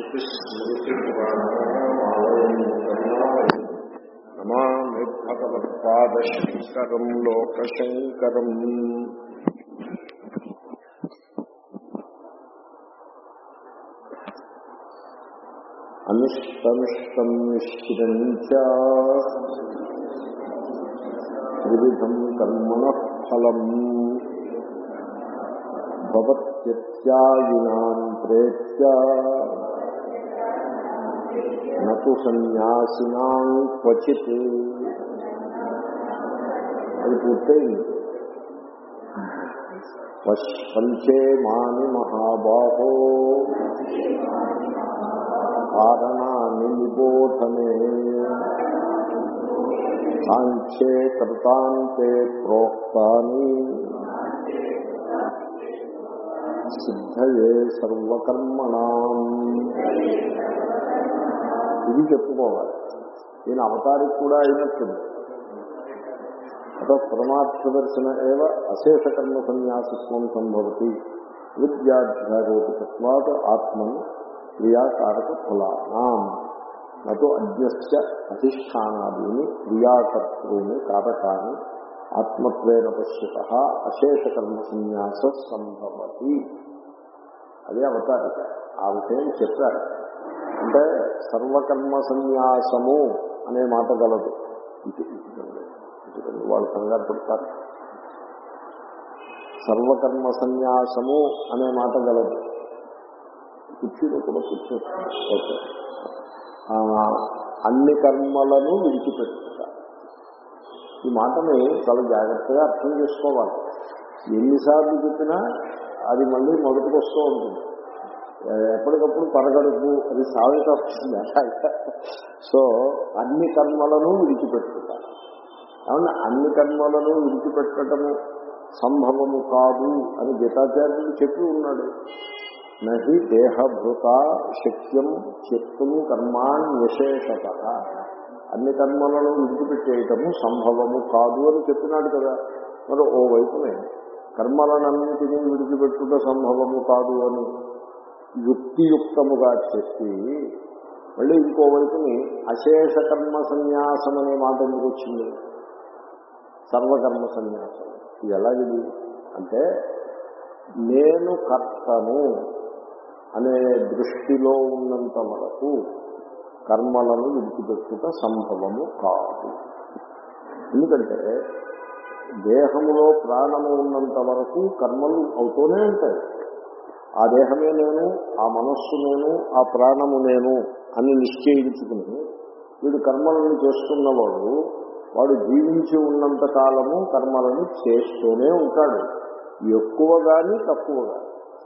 నమామి భగవత్పాదశంకరం లోకశంకరం అనిష్టమిష్టం మిశ్రం చ త్రివిధం కర్మణ ఫలం భవత్యత్యాగినాం ప్రేత్య నటు సన్యాసినాం క్వచిత్ అది పూర్తయింది పంచే మాని మహాబాహో కారణాన్ని నిబోధనే సాంఖ్యే కృతాంతే ప్రోక్తాని సిద్ధయే సర్వకర్మణం ఇది చెప్పుకోవాలి దీని అవతారికి కూడా అయినట్టుంది అతో పరమార్థ దర్శన ఏవ అశేష కర్మ సన్యాసత్వం సంభవతి విద్యాధ్యారోపితత్వాత్ ఆత్మను క్రియాకారక ఫలానాం నటు అజ్ఞస్య అధిష్టానాదీని క్రియాకర్తృని కారకాన్ని ఆత్మత్వేన పశ్యత అశేష కర్మ సన్యాస సంభవతి అదే అవతారిక ఆ విషయం చెప్పారు అంటే సర్వకర్మ సన్యాసము అనే మాట గలదు ఇది వాళ్ళు కంగారు పడతారు సర్వకర్మ సన్యాసము అనే మాట గలదు కుర్చీలో కూడా కూర్చోవచ్చు ఓకే అన్ని కర్మలను విడిచిపెట్టుట ఈ మాటని చాలా జాగ్రత్తగా అర్థం చేసుకోవాలి ఎన్నిసార్లు చెప్పినా అది మళ్ళీ మొదటికి వస్తూ ఉంటుంది ఎప్పటికప్పుడు పరగడుపు అది సాగుత వస్తుంది సో అన్ని కర్మలను విడిచిపెట్టుకుంటారు అవును అన్ని కర్మలను విడిచిపెట్టడము సంభవము కాదు అని గీతాచార్యుడు చెప్పి ఉన్నాడు నహి దేహభృత శక్యం చెత్తుం కర్మాణ్యశేషత అన్ని కర్మలను విడిచిపెట్టేయటము సంభవము కాదు అని చెప్పినాడు కదా మరి ఓ వైపునే కర్మలనన్నిటినీ విడిచిపెట్టుట సంభవము కాదు అని యుక్తియుక్తముగా చెప్పి మళ్ళీ ఇంకోవైపుని అశేష కర్మ సన్యాసం అనే మాట ఎందుకు వచ్చింది సర్వకర్మ సన్యాసం ఇది ఎలాగిది అంటే నేను కర్తను అనే దృష్టిలో ఉన్నంత వరకు కర్మలను విడిచిపెట్టుట సంభవము కాదు ఎందుకంటే దేహములో ప్రాణము ఉన్నంత వరకు కర్మలు అవుతూనే ఉంటాయి ఆ దేహమే నేను ఆ మనస్సు నేను ఆ ప్రాణము నేను అని నిశ్చయించుకుని వీడు కర్మలను చేస్తున్నవాడు వాడు జీవించి ఉన్నంత కాలము కర్మలను చేస్తూనే ఉంటాడు ఎక్కువ కానీ తక్కువ కానీ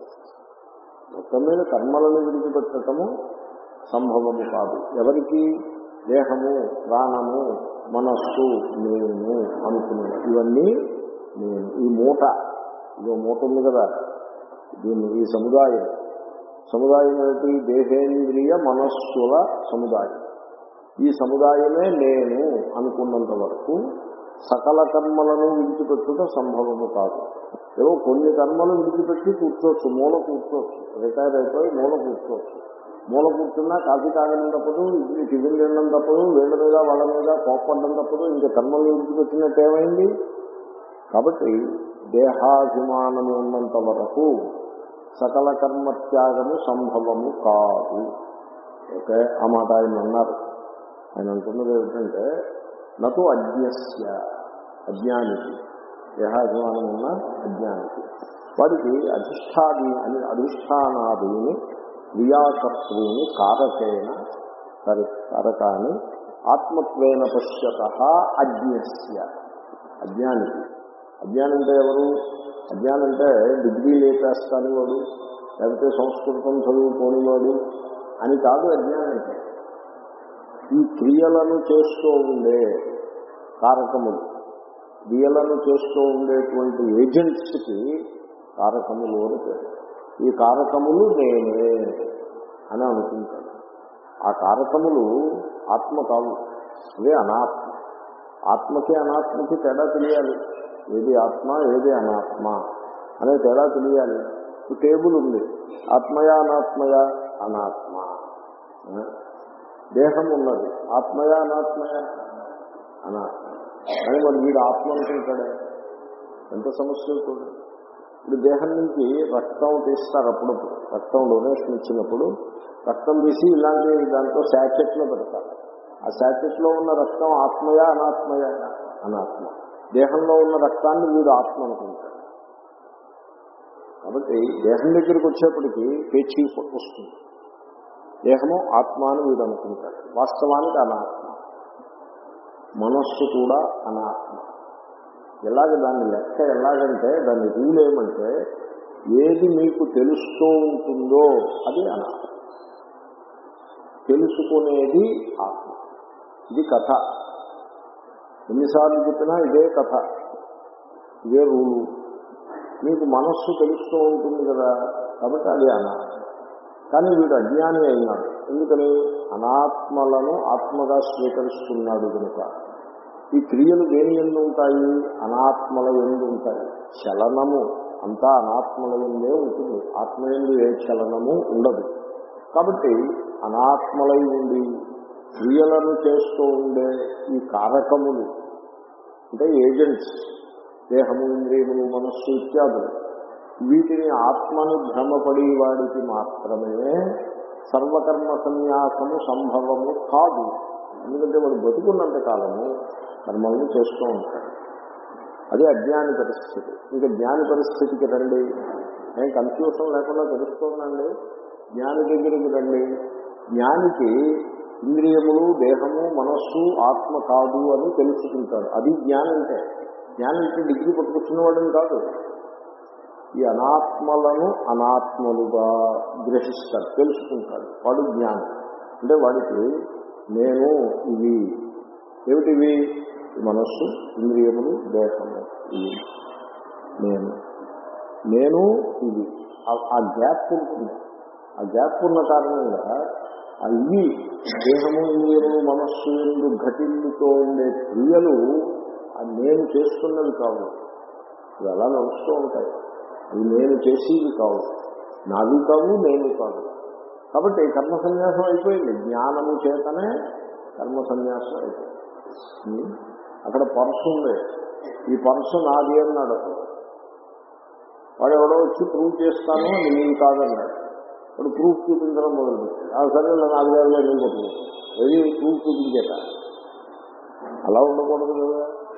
మొత్తం మీద కర్మలను విడిచిపెట్టడము సంభవము కాదు ఎవరికి దేహము ప్రాణము మనస్సు నేను అనుకున్నాను ఇవన్నీ నేను ఈ మూట ఇదో మూట ఉంది కదా దీన్ని ఈ సముదాయం సముదాయం ఏమిటి దేహేంద్రియ మనస్సుల సముదాయం ఈ సముదాయమే నేను అనుకున్నంత వరకు సకల కర్మలను విడిచిపెట్టుట సంభవము కాదు ఏవో కొన్ని కర్మలు విడిచిపెట్టి కూర్చోవచ్చు మూల కూర్చోవచ్చు రిటైర్ అయిపోయి మూల కూర్చోవచ్చు మూల కూర్చున్నా కాఫీ తాగడం తప్పదు టిఫిన్ తినడం తప్పదు వీళ్ళ మీద వాళ్ళ మీద కోప్పడడం తప్పదు ఇంకా కర్మలు విడిచిపెట్టినట్టు ఏమైంది కాబట్టి దేహాభిమానము ఉన్నంత వరకు సకల కర్మత్యాగము సంభవము కాదు ఓకే ఆ మాట ఆయన అన్నారు ఆయన అంటున్నది ఏమిటంటే నటు అజ్ఞస్య అజ్ఞానికి దేహాభిమానం ఉన్న అజ్ఞానికి వాడికి అధిష్టాది అని అధిష్టానాదిని క్రియాకర్తృని కారకేణ కారకాన్ని ఆత్మత్వేన పశ్యత అజ్ఞస్య అజ్ఞానికి అజ్ఞానం అంటే ఎవరు అజ్ఞానం అంటే డిగ్రీ లేపేస్తాని వాడు లేకపోతే సంస్కృతం చదువుకోని వాడు అని కాదు అజ్ఞానం అంటే ఈ క్రియలను చేస్తూ ఉండే కారకములు క్రియలను చేస్తూ ఉండేటువంటి ఏజెంట్స్కి కారకములు అని పేరు ఈ కారకములు నేనే అని అనుకుంటాడు ఆ కారకములు ఆత్మ కాదు అవే అనాత్మ ఆత్మకి అనాత్మకి తేడా తెలియాలి ఏది ఆత్మ ఏది అనాత్మ అనే తేడా తెలియాలి ఈ టేబుల్ ఉంది ఆత్మయ అనాత్మయ అనాత్మ ఆ? దేహం ఉన్నది ఆత్మయా అనాత్మయా అనాత్మ కానీ మరి వీడు ఆత్మ అనుకుంటాడే ఎంత సమస్య చూడండి ఇప్పుడు దేహం నుంచి రక్తం తీస్తారు అప్పుడప్పుడు రక్తం డొనేషన్ ఇచ్చినప్పుడు రక్తం తీసి ఇలాంటి దాంట్లో శాకెట్లో పెడతారు ఆ శాకెట్లో ఉన్న రక్తం ఆత్మయా అనాత్మయా అనాత్మ దేహంలో ఉన్న రక్తాన్ని వీడు ఆత్మ అనుకుంటాడు కాబట్టి దేహం దగ్గరికి వచ్చేప్పటికి పేచీ వస్తుంది దేహము ఆత్మ అని వీడు అనుకుంటాడు వాస్తవానికి అనాత్మ మనస్సు కూడా అనాత్మ ఎలాగ దాని లెక్క ఎలాగంటే దాని రూల్ ఏమంటే ఏది మీకు తెలుస్తూ ఉంటుందో అది అనాత్మ తెలుసుకునేది ఆత్మ ఇది కథ ఎన్నిసార్లు చెప్పినా ఇదే కథ ఇదే రూలు మీకు మనస్సు తెలుస్తూ ఉంటుంది కదా కాబట్టి అది అనాత్మ కానీ వీడు అజ్ఞాని అయినాడు ఎందుకని అనాత్మలను ఆత్మగా స్వీకరిస్తున్నాడు కనుక ఈ క్రియలు దేని ఎందు ఉంటాయి అనాత్మల ఎందు ఉంటాయి చలనము అంతా అనాత్మల ఎందే ఉంటుంది ఆత్మ ఎందు ఏ చలనము ఉండదు కాబట్టి అనాత్మలై ఉండి క్రియలను చేస్తూ ఉండే ఈ కారకములు అంటే ఏజెంట్స్ దేహము ఇంద్రియములు మనస్సు ఇత్యాదులు వీటిని ఆత్మను భ్రమపడి వాడికి మాత్రమే సర్వకర్మ సన్యాసము సంభవము కాదు ఎందుకంటే వాడు బతుకున్నంత కాలము కర్మల్ని చేస్తూ ఉంటాడు అదే అజ్ఞాని పరిస్థితి ఇంకా జ్ఞాని పరిస్థితికి రండి ఏం కన్ఫ్యూషన్ లేకుండా తెలుస్తోందండి జ్ఞాని దగ్గరికి రండి జ్ఞానికి ఇంద్రియములు దేహము మనస్సు ఆత్మ కాదు అని తెలుసుకుంటాడు అది జ్ఞానం అంటే జ్ఞానం అంటే డిగ్రీ పట్టుకొచ్చినవాడని కాదు ఈ అనాత్మలను అనాత్మలుగా గ్రహిస్తాడు తెలుసుకుంటాడు వాడు జ్ఞానం అంటే వాడికి నేను ఇవి ఏమిటివి ఈ మనస్సు ఇంద్రియములు దేహము ఇవి నేను నేను ఇది ఆ- ఆ గ్యాప్ ఉంటుంది ఆ గ్యాప్ ఉన్న కారణంగా ఆ ఇవి దేహము ఇంద్రియములు మనస్సు ఎందు ఘటిల్లుతో ఉండే క్రియలు ఆ నేను చేస్తున్నవి కావు ఇవి అలా నడుస్తూ ఉంటాయి అవి నేను చేసేవి కావు నావి కావు నేను కాదు కాబట్టి కర్మ సన్యాసం అయిపోయింది జ్ఞానము చేతనే కర్మ సన్యాసం అయిపోయింది ఉం? అక్కడ పర్సు ఉంది ఈ పర్సు నాది అన్నాడు వాడు ఎవడో వచ్చి ప్రూవ్ చేస్తాను అది నేను కాదన్నాడు వాడు ప్రూఫ్ చూపించడం మొదలుపెట్టాడు ఆ సరే నాది కాదు నేను కొట్టుకుంటాను ఏది ప్రూఫ్ చూపించేట అలా ఉండకూడదు కదా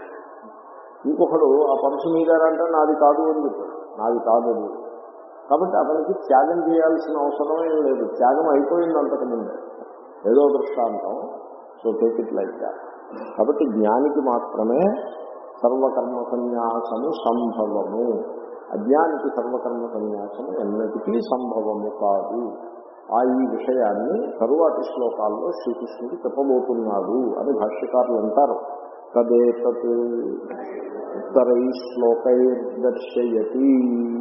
ఇంకొకడు ఆ పర్సు మీదారంటే నాది కాదు అని చెప్పాడు నాది కాదు అది కాబట్టి అతనికి త్యాగం చేయాల్సిన అవసరం ఏం లేదు త్యాగం అయిపోయింది అంతకుముందే ఏదో దృష్టాంతం so take it like that కాబట్టి జ్ఞానికి మాత్రమే సర్వకర్మ సన్యాసము సంభవము అజ్ఞానికి సర్వకర్మ సన్యాసము ఎన్నటికీ సంభవము కాదు ఆ ఈ విషయాన్ని తరువాతి శ్లోకాల్లో శ్రీకృష్ణుడు చెప్పబోతున్నాడు అని భాష్యకారులు అంటారు తదేతత్ ఉత్తరై శ్లోకైర్దర్శయతి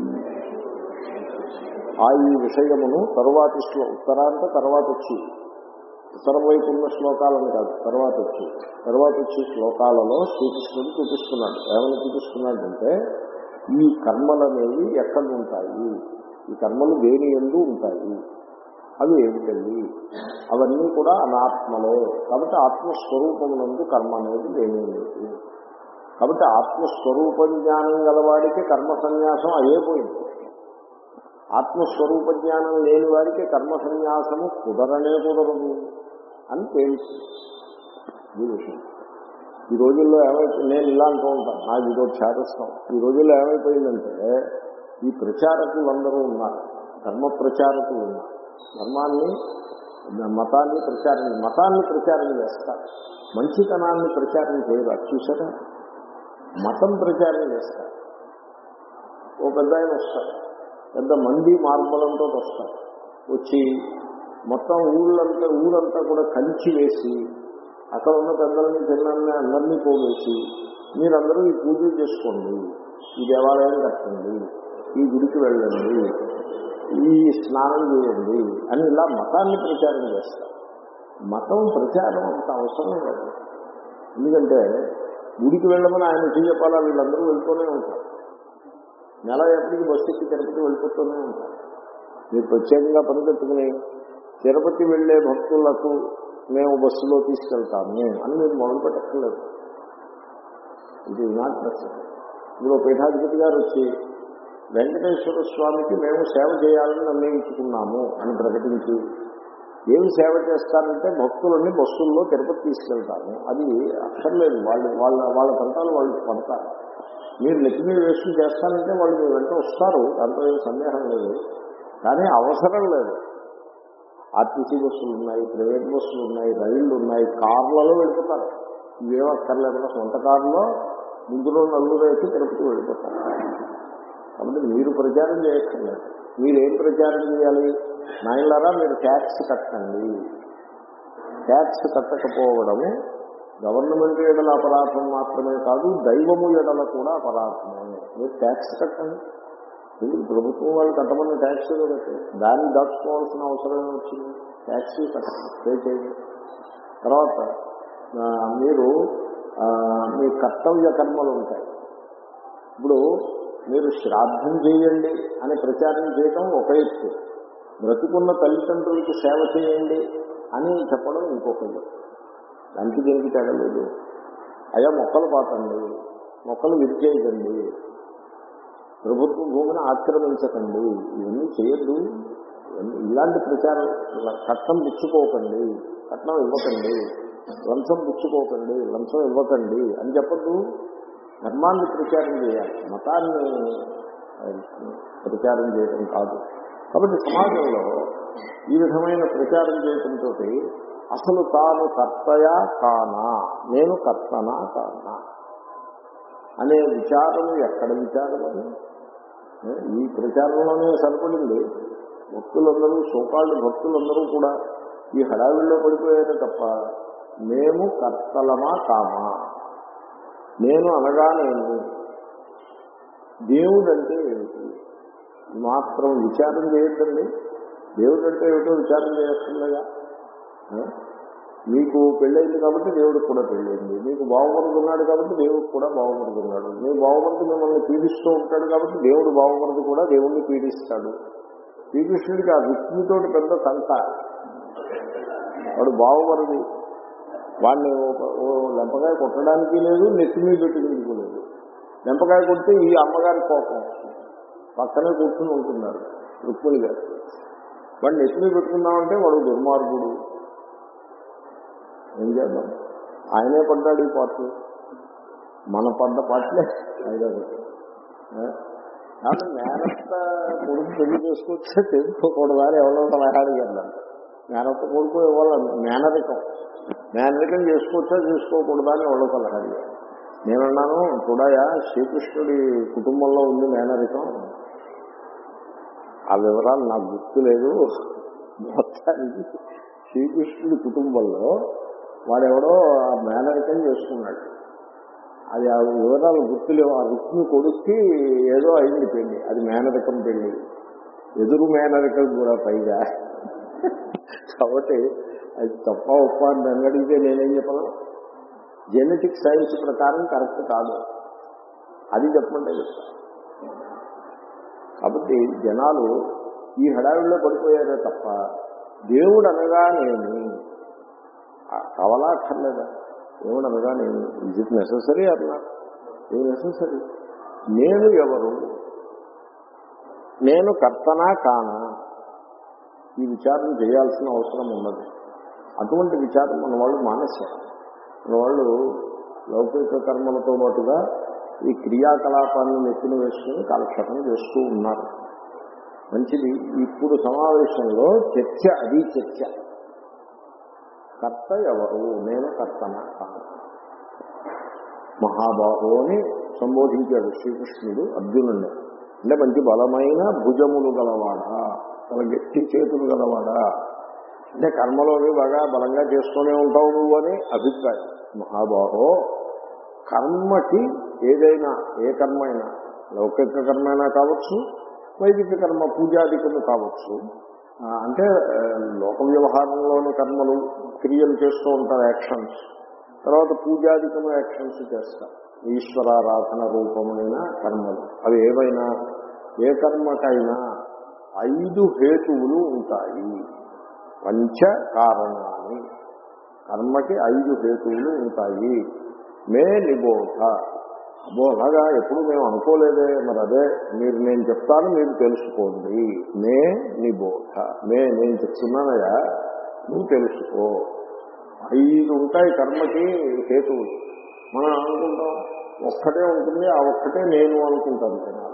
ఆ ఈ విషయమును తరువాతి శ్లో ఉత్తర అంటే తర్వాత వచ్చి ఉత్తరం వైపు ఉన్న శ్లోకాలను కాదు తర్వాత వచ్చి తర్వాత వచ్చే శ్లోకాలలో శ్రీకృష్ణుడు చూపిస్తున్నాడు ఏమని చూపిస్తున్నాడంటే ఈ కర్మలనేవి ఎక్కడ ఉంటాయి ఈ కర్మలు దేని ఎందు ఉంటాయి అవి ఏమిటండి అవన్నీ కూడా అనాత్మలే కాబట్టి ఆత్మస్వరూపమునందు కర్మ అనేది ఏమీ లేదు కాబట్టి ఆత్మస్వరూప జ్ఞానం గలవాడికి కర్మ సన్యాసం అయ్యేపోయింది ఆత్మస్వరూప జ్ఞానం లేని వారికి కర్మ సన్యాసము కుదరనే కుదరదు అని తేల్చి ఈ విషయం ఈ రోజుల్లో ఏమైపోయింది నేను ఇలా అంటూ ఉంటాను నాకు ఇదో ఛాదస్థం ఈ రోజుల్లో ఏమైపోయిందంటే ఈ ప్రచారకులు అందరూ ఉన్నారు ధర్మ ప్రచారకులు ఉన్నారు ధర్మాన్ని మతాన్ని ప్రచారం మతాన్ని ప్రచారం చేస్తారు మంచితనాన్ని ప్రచారం చేయరు చూసారా మతం ప్రచారం చేస్తారు ఓ పెద్ద ఆయన వస్తారు పెద్ద మంది మార్బలంతో వస్తారు వచ్చి మొత్తం ఊళ్ళంతా ఊరంతా కూడా కంచి వేసి అక్కడ ఉన్న పెద్దలని పిల్లల్ని అందరినీ పోగేసి మీరందరూ ఈ పూజలు చేసుకోండి ఈ దేవాలయం కట్టండి ఈ గుడికి వెళ్ళండి ఈ స్నానం చేయండి అని ఇలా మతాన్ని ప్రచారం చేస్తారు మతం ప్రచారం అంత అవసరం లేదు ఎందుకంటే గుడికి వెళ్ళమని ఆయన వచ్చి చెప్పాలా వీళ్ళందరూ వెళ్తూనే ఉంటారు నెల ఎప్పటికి బస్సు ఎక్కి తిరుపతి వెళ్ళిపోతూనే ఉంటారు మీరు ప్రత్యేకంగా పనిపెట్టుకుని తిరుపతి వెళ్ళే భక్తులకు మేము బస్సులో తీసుకెళ్తాము అని మీరు మొదలు పెట్టక్కర్లేదు ఇది నాట్ నెసరీ ఇప్పుడు పీఠాధిపతి గారు వచ్చి వెంకటేశ్వర స్వామికి మేము సేవ చేయాలని నిర్ణయించుకున్నాము అని ప్రకటించి ఏమి సేవ చేస్తారంటే భక్తులని బస్సుల్లో తిరుపతి తీసుకెళ్తాము అది అక్కర్లేదు వాళ్ళు వాళ్ళ వాళ్ళ పంతాలు వాళ్ళు పడతారు మీరు నెత్తి మీద వేసుకుని చేస్తానంటే వాళ్ళు మీ వెంట వస్తారు దాంట్లో ఏం సందేహం లేదు కానీ అవసరం లేదు ఆర్టీసీ బస్సులు ఉన్నాయి ప్రైవేట్ బస్సులు ఉన్నాయి రైళ్లు ఉన్నాయి కార్లలో వెళ్ళిపోతారు ఇవేం అక్కర్లేకుండా సొంత కారులో ముందులో నలుగురు వేసి తిరుపతి వెళ్ళిపోతారు కాబట్టి మీరు ప్రచారం చేయక్కర్లేదు మీరు ఏం ప్రచారం చేయాలి నాయనలారా మీరు ట్యాక్స్ కట్టండి ట్యాక్స్ కట్టకపోవడము గవర్నమెంట్ ఎడల అపరాధం మాత్రమే కాదు దైవము ఎడల కూడా అపరాధమే మీరు ట్యాక్స్ కట్టండి ఎందుకు ప్రభుత్వం వాళ్ళు కట్టమన్న ట్యాక్స్ ఏదో కట్టే దాన్ని దాచుకోవాల్సిన అవసరం వచ్చింది ట్యాక్స్ కట్టండి పే చేయండి తర్వాత ఆ, మీరు ఆ, మీ కర్తవ్య కర్మలు ఉంటాయి ఇప్పుడు మీరు శ్రాద్ధం చేయండి అని ప్రచారం చేయటం ఒక ఎత్తు బ్రతికున్న తల్లిదండ్రులకి సేవ చేయండి అని చెప్పడం ఇంకొక ఎత్తు. దానికి దీనికి తేగలేదు అయ్యా మొక్కలు పాతండి మొక్కలు విరిచేయకండి ప్రభుత్వ భూమిని ఆక్రమించకండి ఇవన్నీ చేయొద్దు ఇవన్నీ ఇలాంటి ప్రచారం ఇలా కట్నం పుచ్చుకోకండి కట్నం ఇవ్వకండి లంచం పుచ్చుకోకండి లంచం ఇవ్వకండి అని చెప్పద్దు ధర్మాన్ని ప్రచారం చేయాలి మతాన్ని ఆ, ప్రచారం చేయడం కాదు కాబట్టి సమాజంలో ఈ విధమైన ప్రచారం చేయడంతో అసలు తాను కర్తయా కానా నేను కర్తనా కానా అనే విచారం ఎక్కడ విచారం అది ఏ, ఈ ప్రచారంలోనే సరిపడింది భక్తులందరూ సోకాళ్ళు భక్తులందరూ కూడా ఈ హడావిడిలో పడిపోయారు తప్ప మేము కర్తలమా కామా నేను అనగానేమి దేవుడు అంటే ఏమిటి మాత్రం విచారం చేయొద్దండి దేవుడు అంటే ఏమిటో విచారం చేయక్కర్లేదా ఏ? మీకు పెళ్ళైంది కాబట్టి దేవుడికి కూడా పెళ్ళైంది మీకు బావమరుడు ఉన్నాడు కాబట్టి దేవుడికి కూడా బావమరుడు ఉన్నాడు మీ బావమరుడు మిమ్మల్ని పీడిస్తూ ఉంటాడు కాబట్టి దేవుడు బావమరుడు కూడా దేవుణ్ణి పీడిస్తాడు శ్రీకృష్ణుడికి ఆ విష్ణుతో పెద్ద సంత వాడు బావమరుది వాడిని ఒక- ఓ లెంపకాయ కొట్టడానికి లేదు నెత్తి మీద పెట్టుకుందుకు లేదు లెంపకాయ కొడితే ఈ అమ్మగారి కోపం వస్తుంది. పక్కనే కూర్చుని ఉంటున్నారు రుక్మిణి గారు వాడిని నెత్తి మీద పెట్టుకుందామంటే వాడు దుర్మార్గుడు ఏం చేద్దాం ఆయనే పడ్డాడు ఈ పాటలు మన పడ్డ పాటలే అయినా కాబట్టి మేనత్త కొడుకు పెళ్లి చేసుకొచ్చే తెలుసుకోకూడదా అని ఎవరో సలహా అడిగారు మేనత్త కొడుకు ఇవ్వాలి మేనరికం మేనరికం చేసుకోవచ్చా చేసుకోకూడదా అని ఎవరో సలహా అడిగారు నేనున్నాను చూడాయా శ్రీకృష్ణుడి కుటుంబంలో ఉంది మేనరికం ఆ వివరాలు నాకు గుర్తు లేదు మొత్తానికి శ్రీకృష్ణుడి కుటుంబంలో వాడెవడో ఆ మేనరికం చేసుకున్నాడు అది ఆ వివరాలు గుర్తులేవు ఆ రుక్మి కొడుక్కి ఏదో అయింది పెళ్లి అది మేనరికం పెళ్లి ఎదురు మేనరికం కూడా పైగా కాబట్టి అది తప్ప ఉప్ప అని నన్ను అడిగితే నేనేం చెప్పను జెనెటిక్ సైన్స్ ప్రకారం కరెక్ట్ కాదు అది చెప్పమంటే చెప్తా కాబట్టి జనాలు ఈ హడావిడిలో పడిపోయారే తప్ప దేవుడు అనగానేమి ఆ కావాలా అక్కర్లేదా దేవుడు అనగానేమి ఇజ్ ఇట్ నెససరీ అట్లా ఏ నెససరీ నేను ఎవరు నేను కర్తనా కానా ఈ విచారం చేయాల్సిన అవసరం ఉన్నది అటువంటి విచారం మన వాళ్ళు మానేశారు మన వాళ్ళు లౌకిక కర్మలతో పాటుగా ఈ క్రియాకలాపాన్ని నెత్తిన వేసుకుని కాలక్షేపం చేస్తూ ఉన్నారు మంచిది ఇప్పుడు సమావేశంలో చర్చ అది చర్చ కర్త ఎవరు నేను కర్తన కాను మహాబాహు అని సంబోధించాడు శ్రీకృష్ణుడు అర్జునుడిని అంటే మంచి బలమైన భుజములు గలవాడా చాలా గట్టి చేతులు గలవాడా అంటే కర్మలోని బాగా బలంగా చేస్తూనే ఉంటావు నువ్వు అని అభిప్రాయం మహాబాహో కర్మకి ఏదైనా ఏ కర్మ అయినా లౌకిక కర్మ అయినా కావచ్చు వైదిక కర్మ పూజాధికము కావచ్చు ఆ, అంటే ఆ, లోక వ్యవహారంలోని కర్మలు క్రియలు చేస్తూ ఉంటారు యాక్షన్స్ తర్వాత పూజాధికము యాక్షన్స్ చేస్తారు ఈశ్వరారాధన రూపమైన కర్మలు అవి ఏవైనా ఏ కర్మకైనా ఐదు హేతువులు ఉంటాయి పంచ కారణాన్ని కర్మకి ఐదు హేతువులు ఉంటాయి మే నిబోధ అబ్బో అలాగా ఎప్పుడు మేము అనుకోలేదే మరి అదే మీరు నేను చెప్తాను మీరు తెలుసుకోండి మే నిబోధ మే నేను చెప్తున్నానయ్యా నువ్వు తెలుసుకో ఐదు ఉంటాయి కర్మకి హేతువులు మనం అనుకుంటాం ఒక్కటే ఉంటుంది ఆ ఒక్కటే నేను అనుకుంటాను జనాలు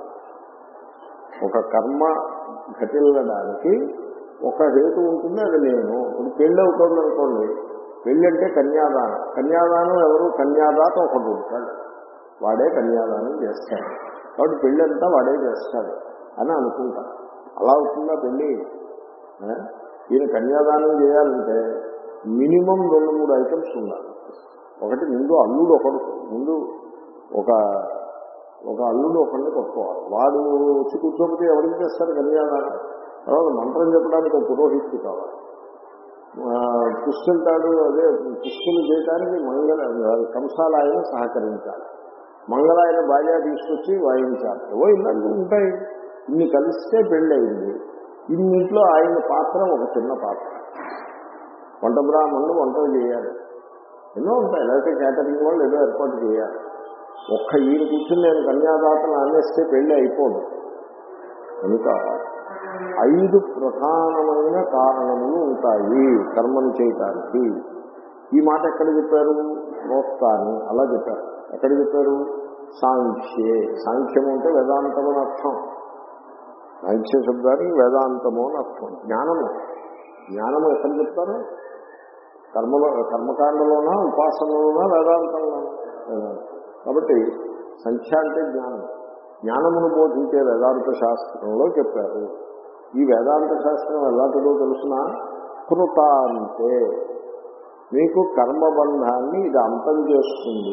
ఒక కర్మ ఘటిల్లడానికి ఒక హేతు ఉంటుంది అది నేను ఇప్పుడు పెళ్ళి అవుతుంది అనుకోండి పెళ్ళి అంటే కన్యాదానం కన్యాదానం ఎవరు కన్యాదాత ఒకడు ఉంటాడు వాడే కన్యాదానం చేస్తాడు కాబట్టి పెళ్ళి అంతా వాడే చేస్తాడు అని అనుకుంటా అలా అవుతుందా పెళ్ళి ఆ? ఈయన కన్యాదానం చేయాలంటే మినిమం రెండు మూడు ఐటమ్స్ ఉండాలి ఒకటి ముందు అల్లుడు ఒకడు ముందు ఒక ఒక అల్లుడు ఒకరిని కొట్టుకోవాలి వాడు వచ్చి కూర్చోకపోతే ఎవరికి చేస్తారు కన్యాదానం తర్వాత మంత్రం చెప్పడానికి ఒక పురోహితుడు కావాలి ఆ, పుస్తకాలు అదే పుస్తులు చేయడానికి మంగళ కంసాల ఆయన సహకరించాలి మంగళ ఆయన బాగా తీసుకొచ్చి వాయించాలి ఏవో ఇలాంటివి ఉంటాయి ఇన్ని కలిస్తే పెళ్ళి అయింది ఇన్నింట్లో ఆయన పాత్ర ఒక చిన్న పాత్ర వంట బ్రాహ్మణులు వంటలు చేయాలి ఎన్నో ఉంటాయి లేకపోతే క్యాటరింగ్ వాళ్ళు ఏదో ఏర్పాటు చేయాలి ఒక్క ఈయన కూర్చుని నేను కన్యాదాతను అనేస్తే పెళ్లి అయిపోదు కనుక ఐదు ప్రధానమైన కారణములు ఉంటాయి కర్మను చేయటానికి ఈ మాట ఎక్కడ చెప్పారు ప్రోక్తాన్ని అలా చెప్పారు ఎక్కడ చెప్పారు సాంఖ్యే సాంఖ్యము అంటే వేదాంతము అని అర్థం సాంఖ్య శబ్దానికి వేదాంతము అని అర్థం జ్ఞానము జ్ఞానము ఎక్కడ చెప్తారు కర్మలో కర్మకాండలోనా ఉపాసనలోనా వేదాంతంలోనా వేదాంతం. కాబట్టి సంఖ్య అంటే జ్ఞానం జ్ఞానమును బోధించే వేదాంత శాస్త్రంలో చెప్పారు ఈ వేదాంత శాస్త్రం ఎలాంటిదో తెలుసిన కృతాంతే మీకు కర్మబంధాన్ని ఇది అంతం చేస్తుంది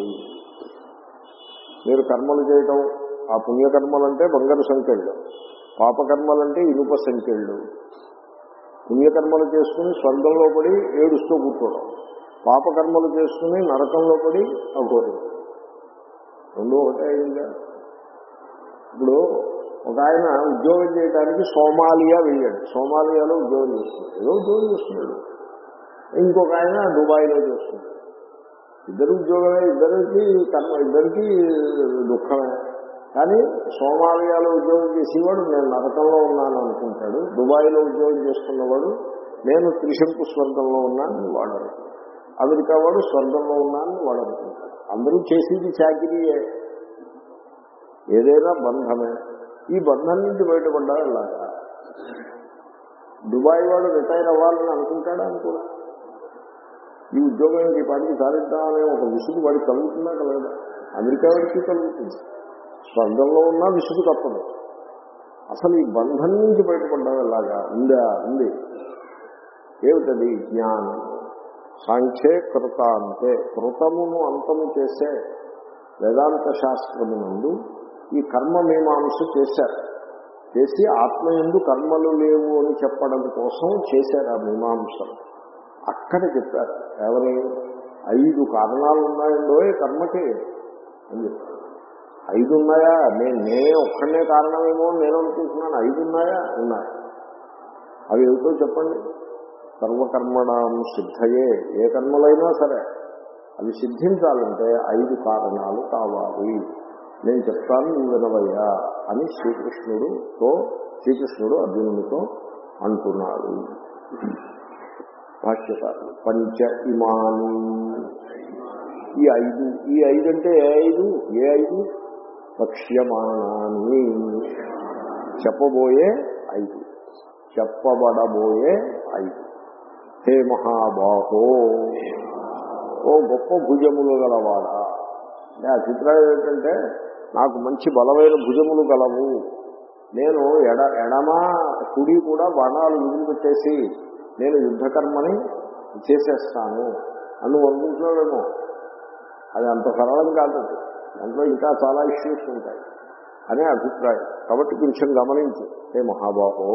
మీరు కర్మలు చేయటం ఆ పుణ్యకర్మలంటే బంగారు సంఖ్యలు పాపకర్మలంటే ఇనుప సంఖ్యలు పుణ్యకర్మలు చేసుకుని స్వర్గంలో పడి ఏడుస్తూ కూర్చోవడం పాపకర్మలు చేసుకుని నరకంలో పడి అఘోరి రెండు ఒకటే అయిందా ఇప్పుడు ఒక ఆయన ఉద్యోగం చేయడానికి సోమాలియా వెళ్ళాడు సోమాలియాలో ఉద్యోగం చేస్తున్నాడు ఏదో ఉద్యోగం చేస్తున్నాడు ఇంకొక ఆయన దుబాయ్లో చేస్తున్నాడు ఇద్దరు ఉద్యోగమే ఇద్దరికి కర్మ ఇద్దరికి దుఃఖమే కానీ సోమాలియాలో ఉద్యోగం చేసేవాడు నేను నరకంలో ఉన్నాను అనుకుంటాడు దుబాయ్లో ఉద్యోగం చేస్తున్నవాడు నేను త్రిశంకు స్వర్గంలో ఉన్నానని వాడు అనుకుంటాడు అమెరికా వాడు స్వర్గంలో ఉన్నానని వాడు అనుకుంటాడు అందరూ చేసేది చాకిరీయే ఏదైనా బంధమే ఈ బంధం నుంచి బయటపడ్డా ఇలాగా దుబాయ్ వాడు రిటైర్ అవ్వాలని అనుకుంటాడా అనుకోడా ఈ ఉద్యోగం ఈ పాటికి సాధిద్దామనే ఒక విసుగు వాడికి కలుగుతుందా కలగదా అమెరికా వాడికి కలుగుతుంది స్వర్గంలో ఉన్నా విసుగు తప్పదు అసలు ఈ బంధం నుంచి బయటపడ్డం ఎలాగా ఉందా ఉంది ఏమిటది జ్ఞానం సాంఖ్యే కృతాంతే కృతమును అంతము చేసే వేదాంత శాస్త్రమునందు ఈ కర్మ మీమాంస చేశారు చేసి ఆత్మ ఎందు కర్మలు లేవు అని చెప్పడం కోసం చేశారు ఆ మీమాంసను అక్కడ చెప్పారు ఎవరి ఐదు కారణాలు ఉన్నాయండో ఈ కర్మకి అని చెప్పారు ఐదు ఉన్నాయా నేను నే ఒక్కనే కారణమేమో అని నేను అనుకుంటున్నాను ఐదు ఉన్నాయా ఉన్నాయి అవి ఏమిటో చెప్పండి సర్వకర్మణం సిద్ధయే ఏ కర్మలైనా సరే అవి సిద్ధించాలంటే ఐదు కారణాలు కావాలి నేను చెప్తాను నువ్వు వినవయ్యా అని శ్రీకృష్ణుడుతో శ్రీకృష్ణుడు అర్జునుడితో అంటున్నాడు భాష్యకారులు పంచ ఇమాని ఈ ఐదు ఈ ఐదు అంటే ఏ ఐదు ఏ ఐదు పక్ష్యమానాన్ని చెప్పబోయే ఐదు చెప్పబడబోయే ఐదు హే మహాబాహో ఓ గొప్ప భుజములు గలవాడా అంటే అభిప్రాయం ఏంటంటే నాకు మంచి బలమైన భుజములు గలవు నేను ఎడ ఎడమ కుడి కూడా బాణాలు విదిలిపెట్టేసి నేను యుద్ధకర్మని చేసేస్తాను అని నువ్వు అనుకుంటున్నావేమో అది అంత సరళం కాదు దాంట్లో ఇంకా చాలా ఇష్యూస్ ఉంటాయి అనే అభిప్రాయం కాబట్టి కొంచెం గమనించు ఏ మహాబాహో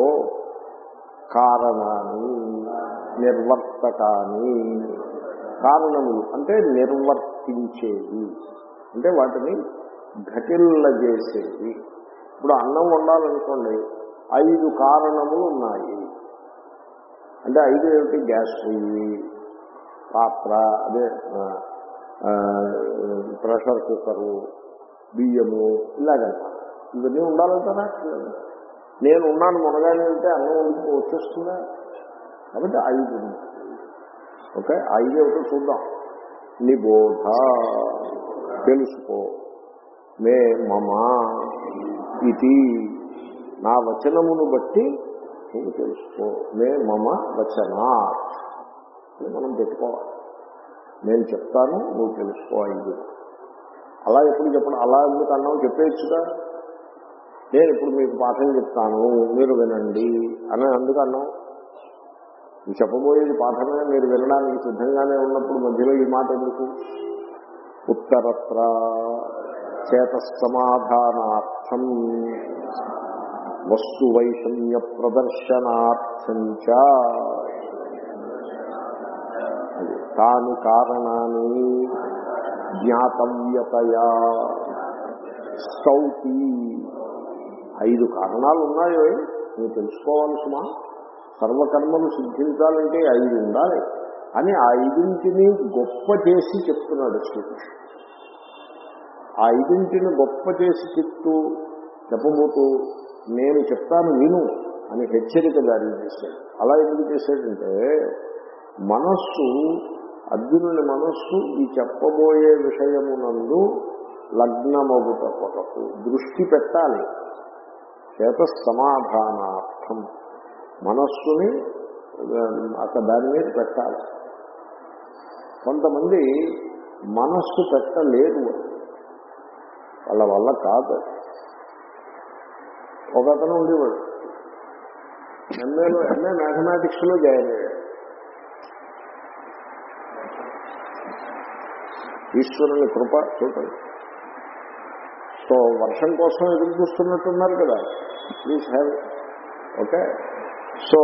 కారణాన్ని నిర్వర్తకాన్ని కారణములు అంటే నిర్వర్తించేది అంటే వాటిని ఘటిల్లజేసేది ఇప్పుడు అన్నం వండాలనుకోండి ఐదు కారణములు ఉన్నాయి అంటే ఐదు ఏమిటి గ్యాస్ పొయ్యి పాత్ర అదే ఆ, ఆ, ప్రెషర్ కుక్కరు బియ్యము ఇలాగంట ఇవన్నీ ఉండాలంటారా నేను ఉన్నాను మునగానే అంటే అన్నం వండుకు వచ్చేస్తుందా కాబట్టి ఐదు ఉన్నాయి. ఓకే ఐదు ఏమిటో చూద్దాం నిబోధ తెలుసుకో మే మమ ఇది నా వచనమును బట్టి నువ్వు తెలుసుకో మే మమ వచనా అని మనం పెట్టుకోవాలి నేను చెప్తాను నువ్వు తెలుసుకో ఐదు అలా ఎప్పుడు చెప్పడం అలా ఎందుకు అన్నావు చెప్పేయచ్చుగా నేను ఇప్పుడు మీకు పాఠం చెప్తాను మీరు వినండి అని అందుకు అన్నాం నువ్వు చెప్పబోయేది పాఠమే మీరు వినడానికి సిద్ధంగానే ఉన్నప్పుడు మధ్యలో ఈ మాట ఎందుకు ఉత్తరత్ర చేత సమాధానార్థం వస్తు వైషమ్య ప్రదర్శనార్థం చ తాని కారణాన్ని జ్ఞాతవ్యతయా స్తౌతి ఐదు కారణాలు ఉన్నాయో నువ్వు తెలుసుకోవాలి సుమా సర్వకర్మలు సిద్ధించాలంటే ఐదు ఉండాలి అని ఆ ఐదింటిని గొప్ప చేసి చెప్తున్నాడు శ్రీకృష్ణుడు ఆ ఐదింటిని గొప్ప చేసి చెప్తూ చెప్పబోతూ నేను చెప్తాను విను అని హెచ్చరిక జారీ చేశాడు అలా ఎందుకు చేశాడంటే మనస్సు అర్జునుని మనస్సు ఈ చెప్పబోయే విషయమునందు లగ్నమగుట కొరకు దృష్టి పెట్టాలి చేత సమాధానార్థం మనస్సుని ఆ, అక్కడ దాని మీద పెట్టాలి కొంతమంది మనస్సు పెట్టలేరు వాళ్ళ వల్ల కాదు ఒక అతను ఉండేవాడు ఎంఏలో ఎంఏ మ్యాథమెటిక్స్ లో జాయిన్ అయ్యాడు ఈశ్వరుని కృప చూడండి సో వర్షం కోసం ఎదురు చూస్తున్నట్టున్నారు కదా please have okay so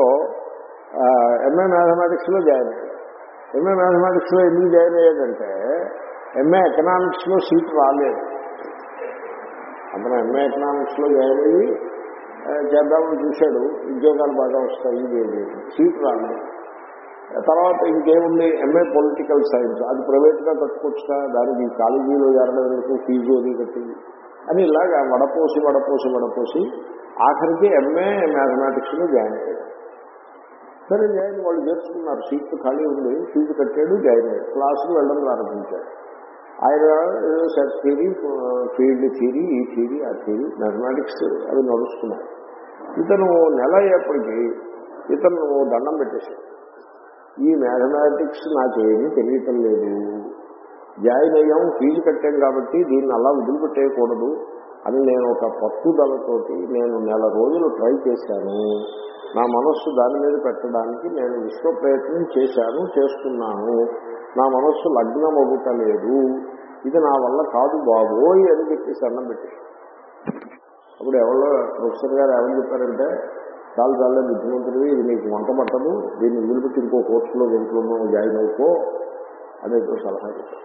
MA mathematics లో జాయిన్ అయ్యాడు ఎంఏ మ్యాథమెటిక్స్ లో ఎందుకు జాయిన్ అయ్యాడంటే ఎంఏ ఎకనామిక్స్ లో సీట్ రాలేదు అతను ఎంఏ ఎకనామిక్స్ లో జాయిన్ అయ్యి ఆ, చేద్దామని చూశాడు ఉద్యోగాలు బాగా వస్తాయి ఇది సీట్ రాలేదు తర్వాత ఇంకేముంది ఎంఏ పొలిటికల్ సైన్స్ అది ప్రైవేట్గా కట్టుకోవచ్చుగా దానికి కాలేజీలో చేరడం ఎందుకు ఫీజు అది కట్టి అని ఇలాగా వడపోసి వడపోసి వడపోసి ఆఖరికి ఎంఏ మ్యాథమెటిక్స్లో జాయిన్ అయ్యాడు సరే జాయిన్ వాళ్ళు చేర్చుకున్నారు సీట్ ఖాళీ ఉంది ఫీజు కట్టాడు జాయిన్ అయ్యాడు క్లాసుకు వెళ్ళడం ప్రారంభించాడు ఆయన ఏదో సెట్ థియరీ ఫీల్డ్ థియరీ ఈ థియరీ ఆ థియరీ మ్యాథమెటిక్స్ అవి నడుస్తున్నాయి ఇతను నెల అయ్యేప్పటికీ ఇతను దండం పెట్టేశాడు ఈ మ్యాథమెటిక్స్ నాకేమీ తెలియటం లేదు జాయిన్ అయ్యాం ఫీజు కట్టాం కాబట్టి దీన్ని అలా వదిలిపెట్టేయకూడదు అని నేను ఒక పట్టుదలతోటి నేను నెల రోజులు ట్రై చేశాను నా మనస్సు దాని మీద పెట్టడానికి నేను విశ్వ ప్రయత్నం చేశాను చేస్తున్నాను నా మనస్సు లగ్నం అవ్వటలేదు ఇది నా వల్ల కాదు బాబోయ్ అని చెప్పేసి అన్నం పెట్టేసి అప్పుడు ఎవరో ప్రొఫెసర్ గారు ఏమని చెప్పారంటే చాలా చాలా బుద్ధిమంతుడివి ఇది నీకు వంట పట్టదు దీన్ని వదిలిపెట్టి ఇంకో కోర్సులో వెంట్లోనూ జాయిన్ అయిపో అనేది సలహా చెప్పారు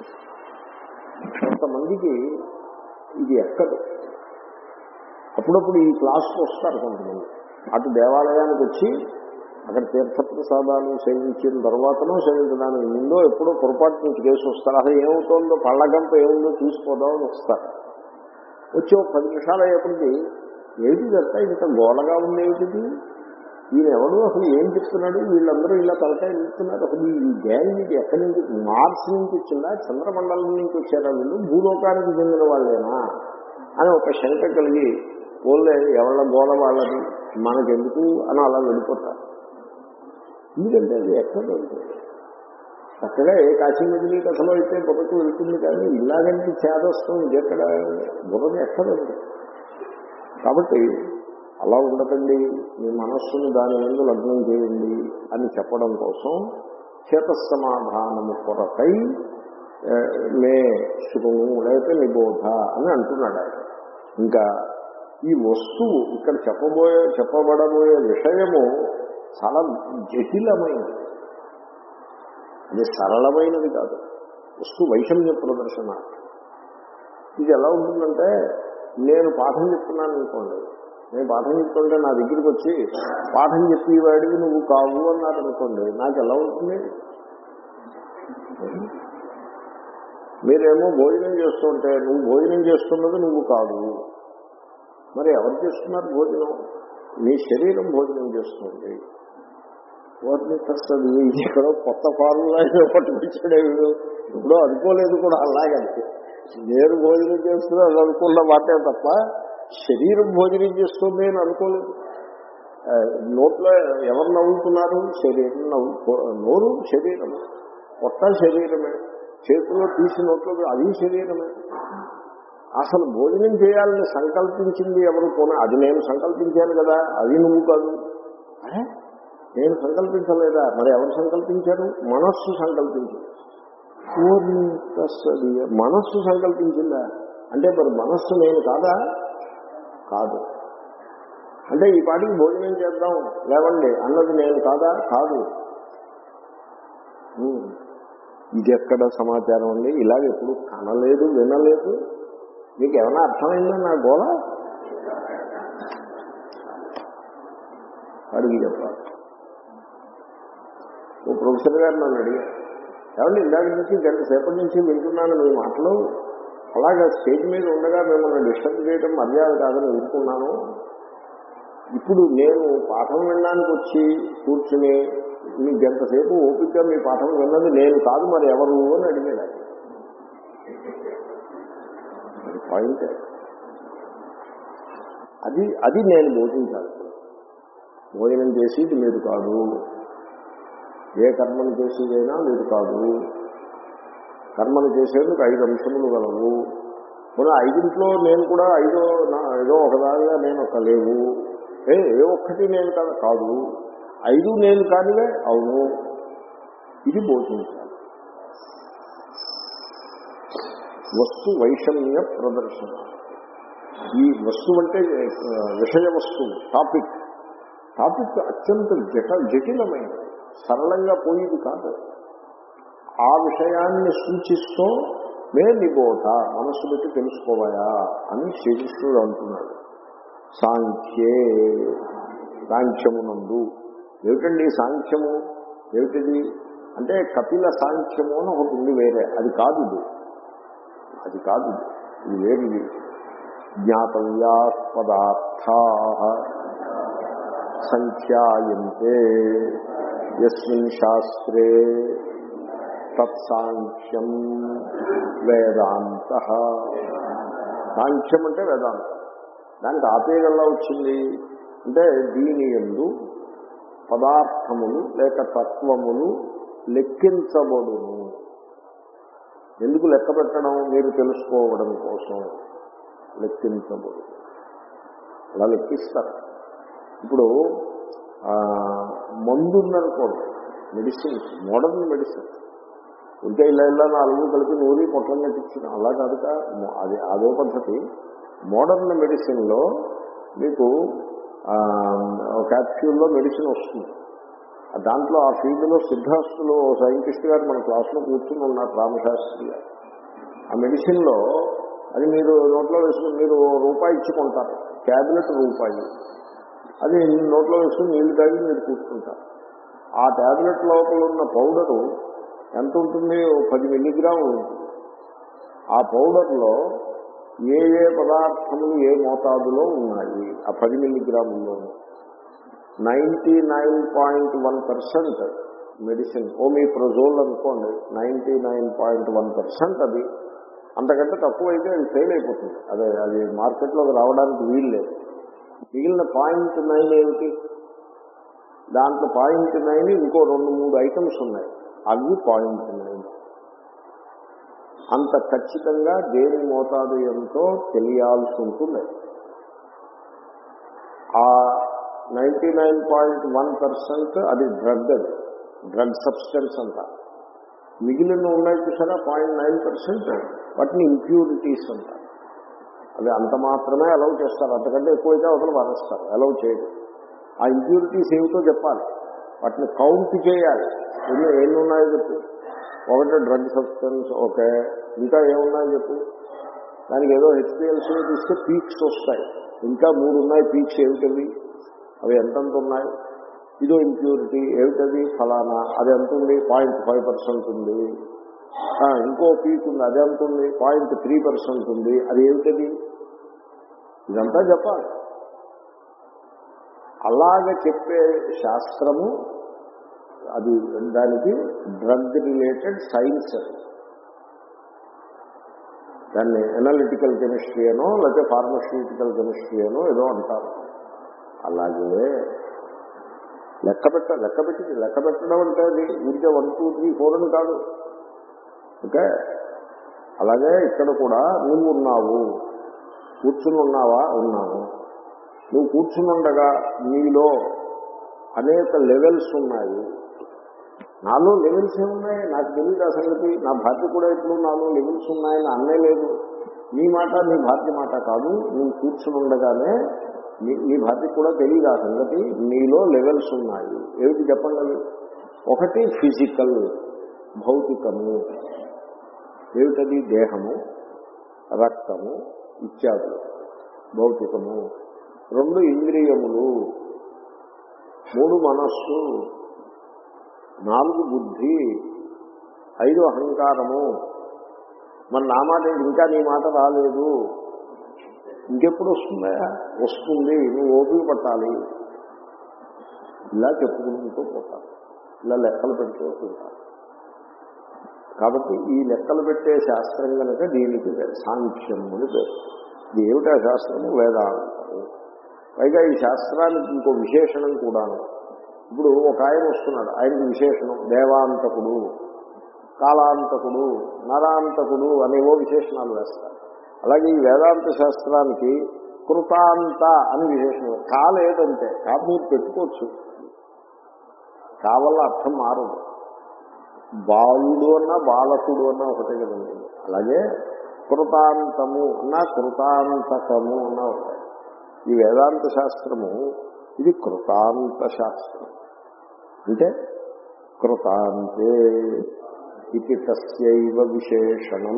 కొంతమందికి ఇది ఎక్కదు అప్పుడప్పుడు ఈ క్లాస్కి వస్తారు కొంతమంది అటు దేవాలయానికి వచ్చి అక్కడ తీర్థప్రసాదాలు సేవించిన తర్వాతనో సేవించడానికి ముందో ఎప్పుడో పొరపాటు నుంచి కేసు వస్తారు అసలు ఏమవుతుందో పళ్ళగంప ఏముందో చూసిపోదామని వస్తారు వచ్చి ఒక పది నిమిషాలు అయ్యేప్పటికి ఏమిటి ఇదంతా ఇంత గోడగా ఉంది ఏమిటిది ఈయన ఎవడు అసలు ఏం చెప్తున్నాడు వీళ్ళందరూ ఇలా తలకాయ నిలుస్తున్నారు అసలు ఈ గ్యాంగ్ ఇది ఎక్కడి నుంచి మార్స్ నుంచి వచ్చిందా చంద్రమండలం నుంచి వచ్చారా వీళ్ళు భూలోకానికి చెందిన వాళ్ళేనా అని ఒక శంక కలిగి ఓన్లే ఎవళ్ళ గోడ వాళ్ళది మనకెందుకు అని అలా వెళ్ళిపోతారు ఎందుకంటే అది ఎక్కడ ఉంటుంది చక్కగా ఏ కాశీ మజిలీ కథలో అయితే బుర్రకు వెళ్తుంది కానీ ఇలాగంటే చేదస్తాం ఇది ఎక్కడ బుర్రది ఎక్కడండి కాబట్టి అలా ఉండకండి మీ మనస్సును దాని ఎందు లగ్నం చేయండి అని చెప్పడం కోసం చేతసమాధానము కొరకై ఏ, మే శృణు లేకపోతే నిబోధ అని అంటున్నాడు ఆయన ఇంకా ఈ వస్తువు ఇక్కడ చెప్పబోయే చెప్పబడబోయే విషయము చాలా జటిలమైనది అది సరళమైనది కాదు వస్తు వైషమ్య ప్రదర్శన ఇది ఎలా ఉంటుందంటే నేను పాఠం చెప్తున్నాను అనుకోండి నేను పాఠం చెప్తుంటే నా దగ్గరికి వచ్చి పాఠం చెప్పేవాడివి నువ్వు కావు అన్నారు అనుకోండి నాకు ఎలా ఉంటుంది మీరేమో భోజనం చేస్తుంటే నువ్వు భోజనం చేస్తున్నది నువ్వు కాదు మరి ఎవరు చేస్తున్నారు భోజనం నీ శరీరం భోజనం చేస్తుంది వాటిని వస్తుంది ఇది ఎక్కడో కొత్త ఫార్ములా పట్టుకొచ్చాడే వీడు ఇప్పుడు అనుకోలేదు కూడా అలాగంటే నేను భోజనం చేస్తున్నాను అనుకున్న మాటే తప్ప శరీరం భోజనం చేస్తుంది అని అనుకోలేదు ఆ, నోట్లో ఎవరు నవ్వుతున్నారు శరీరం నవ్వు నోరు శరీరం పొట్ట శరీరమే చేతిలో తీసి నోట్లో అది శరీరమే అసలు భోజనం చేయాలని సంకల్పించింది ఎవరు పోనా అది నేను సంకల్పించాను కదా అది నువ్వు కాదు అరే నేను సంకల్పించలేదా మరి ఎవరు సంకల్పించారు మనస్సు సంకల్పించింది పూర్ణి తస్సది. మనస్సు సంకల్పించిందా అంటే మరి మనస్సు నేను కాదా కాదు అంటే ఈ పాటికి భోజనం చేద్దాం లేవండి అన్నది నేను కాదా కాదు ఉమ్. ఇది ఎక్కడ సమాచారం అండి ఇలాగ ఎప్పుడు కనలేదు వినలేదు మీకు ఏమైనా అర్థమైందా నా గోళ అడిగి చెప్పాలి ఓ ప్రొఫెసర్ గారు నన్ను అడిగారు ఏమండి ఇందాక నుంచి గంట సేపటి నుంచి వింటున్నాను మీ మాటలు అలాగా స్టేజ్ మీద ఉండగా మిమ్మల్ని డిస్టర్బ్ చేయడం మర్యాద కాదని వింటున్నాను ఇప్పుడు నేను పాఠం వినడానికి వచ్చి కూర్చుని మీ గంటసేపు ఓపికగా మీ పాఠం విన్నది నేను కాదు మరి ఎవరు అని అడిగాడు ఆయన. అది పాయింట్ అది అది నేను బోధించాలి భోజనం చేసేది మీరు కాదు ఏ కర్మను చేసేదైనా మీరు కాదు కర్మను చేసేందుకు ఐదు అంశములు గలవు మన ఐదింట్లో నేను కూడా ఐదో నా- ఏదో ఒకదానిగా నేను ఒక లేవు ఏ ఏ ఒక్కటి నేను కాదు కాదు ఐదు నేను కానివే అవును ఇది బోధించాలి వస్తు వైషమ్య ప్రదర్శన ఈ వస్తువు అంటే ఆ, విషయ వస్తువు టాపిక్ టాపిక్ అత్యంత జట జటిలమైనది సరళంగా పోయేది కాదు ఆ విషయాన్ని సూచిస్తూ మే నిబోధ మనస్సు పెట్టి తెలుసుకోవాయా అని శ్రీకృష్ణుడు అంటున్నాడు సాంఖ్యే సాంఖ్యమునందు ఏమిటండి సాంఖ్యము ఏమిటిది అంటే కపిల సాంఖ్యము అని ఒకటి ఉంది వేరే అది కాదు ఇది అది కాదు ఇది. ఇది వేరిది జ్ఞాతవ్యా పదార్థా సంఖ్యాయంతే యస్మిన్ శాస్త్రే తత్సాంఖ్యం వేదాంత సాంఖ్యం అంటే వేదాంతం దానికి ఆపేయగల్లా వచ్చింది అంటే దీని ఎందు పదార్థములు లేక తత్వములు లెక్కించబడును ఎందుకు లెక్క పెట్టడం మీరు తెలుసుకోవడం కోసం లెక్కించబడు అలా లెక్కిస్తారు ఇప్పుడు ఆ, మందు ఉందనుకోండి మెడిసిన్స్ మోడర్న్ మెడిసిన్ ఉంటే ఇలా ఇలా నాలుగు కలిపి నూరి పొట్టం కట్టించిన అలా కాదుక అది అదో పద్ధతి మోడర్న్ మెడిసిన్లో మీకు ఆ, ఒక క్యాప్స్యూల్లో మెడిసిన్ వస్తుంది ఆ దాంట్లో ఆ ఫీల్డ్లో సిద్ధాస్తులు ఓ సైంటిస్ట్ గారు మన క్లాస్లో కూర్చుని ఉన్నారు రామశాస్త్రి గారు ఆ మెడిసిన్లో అది మీరు నోట్లో వేసుకుని మీరు రూపాయి ఇచ్చుకుంటారు క్యాబినెట్ రూపాయి అది నోట్లో వేసుకుని నీళ్లు తాగి మీరు కూర్చుంటారు ఆ ట్యాబ్లెట్ లోపల ఉన్న పౌడరు ఎంత ఉంటుంది ఓ పది మిల్లీగ్రాములు ఉంటుంది ఆ పౌడర్లో ఏ ఏ పదార్థములు ఏ మోతాదులో ఉన్నాయి ఆ పది మిల్లీగ్రాముల్లోనూ ninety nine point one percent medicine omeprazole అనుకోండి ninety nine point one percent అది అంతకంటే తక్కువ అయితే అది ఫెయిల్ అయిపోతుంది అదే అది మార్కెట్లోకి రావడానికి వీలు లేదు మిగిలిన పాయింట్ నైన్ ఏమిటి దాంట్లో పాయింట్ నైన్ ఇంకో రెండు మూడు ఐటమ్స్ ఉన్నాయి అవి పాయింట్ నైన్ అంత ఖచ్చితంగా దేని మోతాదు ఎంతో తెలియాల్సి ఉంటుంది ఆ ninety nine point one percent అది డ్రగ్ అది డ్రగ్ సబ్స్టెన్స్ అంట మిగిలిన ఉన్నాయి చూసారా పాయింట్ నైన్ పర్సెంట్ వాటిని ఇంప్యూరిటీస్ అంటారు అవి అంత మాత్రమే అలౌ చేస్తారు అంతకంటే ఎక్కువైతే అవతల మానేస్తారు అలౌ చేయదు ఆ ఇంప్యూరిటీస్ ఏమిటో చెప్పాలి వాటిని కౌంట్ చేయాలి ఎన్ని ఎన్ని ఉన్నాయో చెప్పు ఒకటి డ్రగ్ సబ్స్టెన్స్ ఓకే ఇంకా ఏమున్నాయో చెప్పు దానికి ఏదో హెచ్పిఎల్సీ తీస్తే పీక్స్ వస్తాయి ఇంకా మూడు ఉన్నాయి పీక్స్ ఏమిటవి అవి ఎంతెంత ఉన్నాయి ఇదో ఇంప్యూరిటీ ఏమిటది ఫలానా అది ఎంత ఉంది పాయింట్ ఫైవ్ పర్సెంట్ ఉంది ఆ, ఇంకో పీక్ ఉంది అది ఎంత ఉంది పాయింట్ త్రీ పర్సెంట్ ఉంది అది ఏమిటది ఇదంతా చెప్పాలి అలాగ చెప్పే శాస్త్రము అది దానికి డ్రగ్ రిలేటెడ్ సైన్స్ అది దాన్ని ఎనాలిటికల్ కెమిస్ట్రీ అనో లేకపోతే ఫార్మస్యూటికల్ కెమిస్ట్రీ అనో ఏదో అంటారు అలాగే లెక్క పెట్ట లెక్క పెట్టి లెక్క పెట్టడం అంటే అది ఊరికే వన్ టూ త్రీ ఫోర్ అని కాదు ఓకే అలాగే ఇక్కడ కూడా నువ్వు ఉన్నావు కూర్చుని ఉన్నావా ఉన్నావు నువ్వు కూర్చుని ఉండగా నీలో అనేక లెవెల్స్ ఉన్నాయి నాలో లెవెల్స్ ఏమున్నాయి నాకు తెలియదు ఆ సంగతి నా భార్య కూడా ఇప్పుడు నాలో లెవెల్స్ ఉన్నాయని అన్నే లేదు నీ మాట నీ భార్య మాట కాదు నువ్వు కూర్చుని ఉండగానే నీ నీ భార్య కూడా తెలియదు ఆ సంగతి నీలో లెవెల్స్ ఉన్నాయి ఏమిటి చెప్పండి అవి ఒకటి ఫిజికల్ భౌతికము ఏమిటది దేహము రక్తము ఇత్యాదులు భౌతికము రెండు ఇంద్రియములు మూడు మనస్సు నాలుగు బుద్ధి ఐదు అహంకారము మరి నా మాట ఏంటి? ఇంకా నీ మాట రాలేదు ఇంకెప్పుడు వస్తుందా వస్తుంది నువ్వు ఓపిక పట్టాలి ఇలా చెప్పుకుంటూ పోతాను ఇలా లెక్కలు పెడుతూ ఉంటాను కాబట్టి ఈ లెక్కలు పెట్టే శాస్త్రం కనుక దీనికి సాంఖ్యం అని పేరు ఇది ఏమిటా శాస్త్రము వేదాంతము పైగా ఈ శాస్త్రానికి ఇంకో విశేషణం కూడాను ఇప్పుడు ఒక ఆయన వస్తున్నాడు ఆయనకి విశేషణం దేవాంతకుడు కాలాంతకుడు నరాంతకుడు అనేవో విశేషణాలు వేస్తారు అలాగే ఈ వేదాంత శాస్త్రానికి కృతాంత అని విశేషణం కాలేదంటే కా మీరు పెట్టుకోవచ్చు కావల్ల అర్థం మారదు బాలుడు అన్నా బాలకుడు అన్నా ఒకటే కదండి అలాగే కృతాంతము అన్నా కృతాంతకము అన్నా ఒకటే ఈ వేదాంత శాస్త్రము ఇది కృతాంత శాస్త్రం అంటే కృతాంతే ఇది తస్యైవ విశేషణం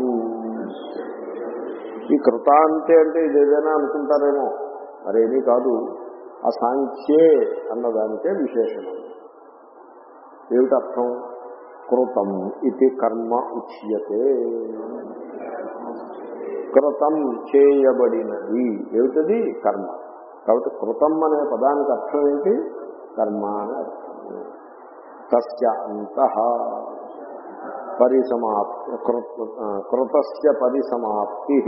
ఈ కృతాంతే అంటే ఇది ఏదైనా అనుకుంటారేమో మరేమీ కాదు ఆ సాంఖ్యే అన్నదానికే విశేషణం ఏమిటి అర్థం కృతం ఇది కర్మ ఉచ్యతే కృతం చేయబడినది ఏమిటది కర్మ కాబట్టి కృతం అనే పదానికి అర్థం ఏంటి కర్మ అని అర్థం తస్య అంత పరిసమాప్తి కృతస్య పరిసమాప్తి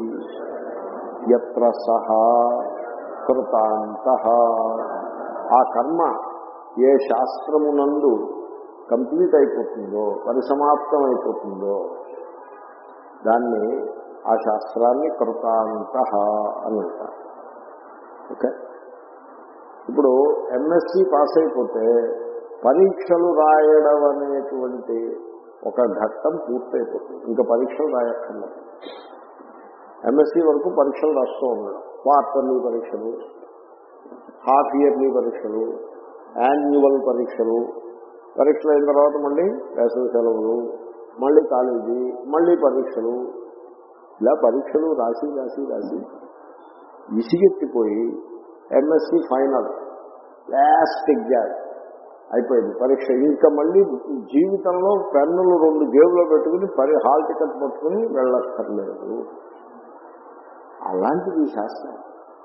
ఎత్ర సహ కృతాంత ఆ కర్మ ఏ శాస్త్రమునందు కంప్లీట్ అయిపోతుందో పరిసమాప్తం అయిపోతుందో దాన్ని ఆ శాస్త్రాన్ని కృతాంత అని అంటారు ఓకే ఇప్పుడు ఎంఎస్సి పాస్ అయిపోతే పరీక్షలు రాయడం అనేటువంటి ఒక ఘట్టం పూర్తయిపోతుంది ఇంకా పరీక్షలు రాయక్కర్లేదు ఎంఎస్సి వరకు పరీక్షలు రాస్తూ ఉండడం క్వార్టర్లీ పరీక్షలు హాఫ్ ఇయర్లీ పరీక్షలు యాన్యువల్ పరీక్షలు పరీక్షలు అయిన తర్వాత మళ్ళీ వేసవి సెలవులు మళ్ళీ కాలేజీ మళ్ళీ పరీక్షలు ఇలా పరీక్షలు రాసి రాసి రాసి విసిగెత్తిపోయి ఎంఎస్సి ఫైనల్ లాస్ట్ ఎగ్జామ్ అయిపోయింది పరీక్ష ఇంకా మళ్ళీ జీవితంలో పెన్నులు రెండు జేబులో పెట్టుకుని పరి హాల్ టికెట్ పట్టుకుని వెళ్ళక్కర్లేదు అలాంటిది ఈ శాస్త్రం